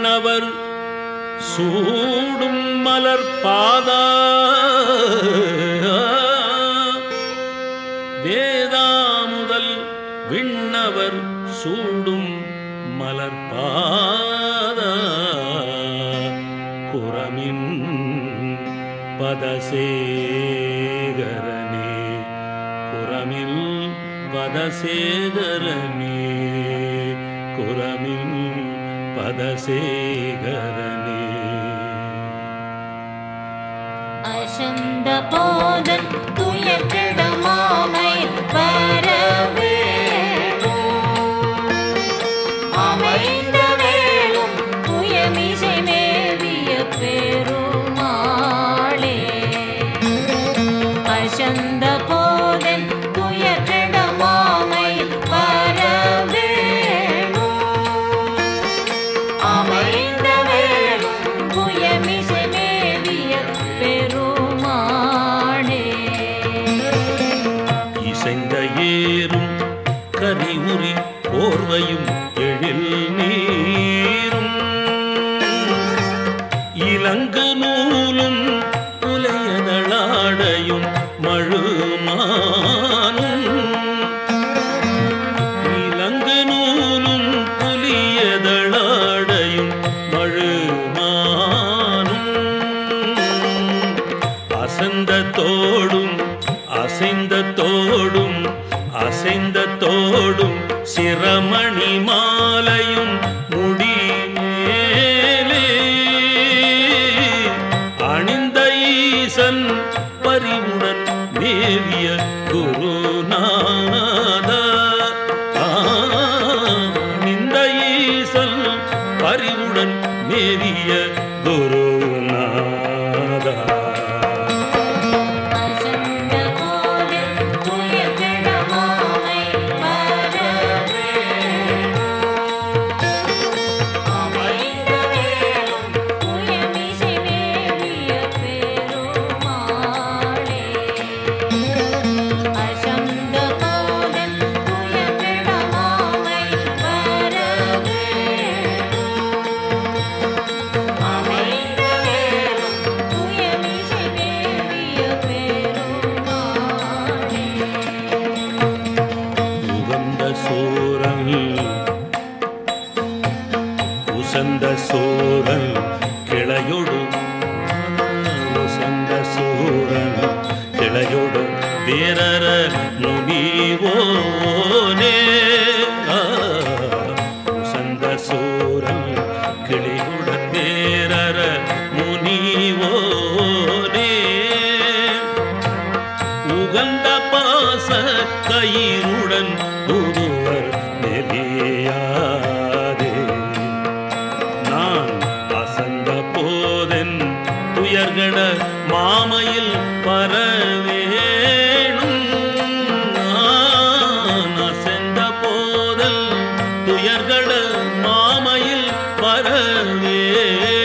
விண்ணவர் சூடும் மலர் பாதா வேதாமுதல் விண்ணவர் சூடும் மலர் பாதா குரமின் பதசேகரனே குரமில் பதசேகரனே குரமில் பதசேகரனே அசந்த போதன் துயக்கிடமாமை வரவே அமைந்த வேளும் துயமிசை மேவிய பெருமாளே அசந்த போதன் துயக்கிடமாமை வரவே அமைந்த வேளும் புயமிசை மேவிய பெருமாளே இசைந்த ஏறும் கரிமுறி போர்வையும் எழில் நீரும் இலங்கு நூலும் புலையதளாடையும் மழுமானும் இலங்கு நூலும் புலியதளாடையும் மழுமானும் அசந்த தோடும் அசைந்த தோடும் அசைந்த தோடும் சிரமணி மாலையும் முடி மேலே அணிந்த ஈசன் பரிவுடன் மேவிய குருநாத அணிந்த ஈசன் பரிவுடன் மேவிய குருநாதா அசந்த போதில் துயக்கிடமாமை வரவே அமைந்த வேளும் புயமிசை மேவிய பெருமாளே அசந்த போதில் துயக்கிடமாமை வரவே அமைந்த வேளும் புயமிசை மேவிய பெருமாளே உகந்த சோரல் உசந்த சோரல் கிளையொடு உசந்த சோரல் கிளையொடு வீரர முனிவோனே ஆ, உசந்த சோரல் கிளையுடன் வீரர முனிவோனே உகந்த பாச கயிறுடன் ஒருவர் நெறியாதே நான் அசந்த போதென் துயர்கட மாமையில் பரவேணும் நான் அசந்த போதல் துயர்கட மாமையில் பரவே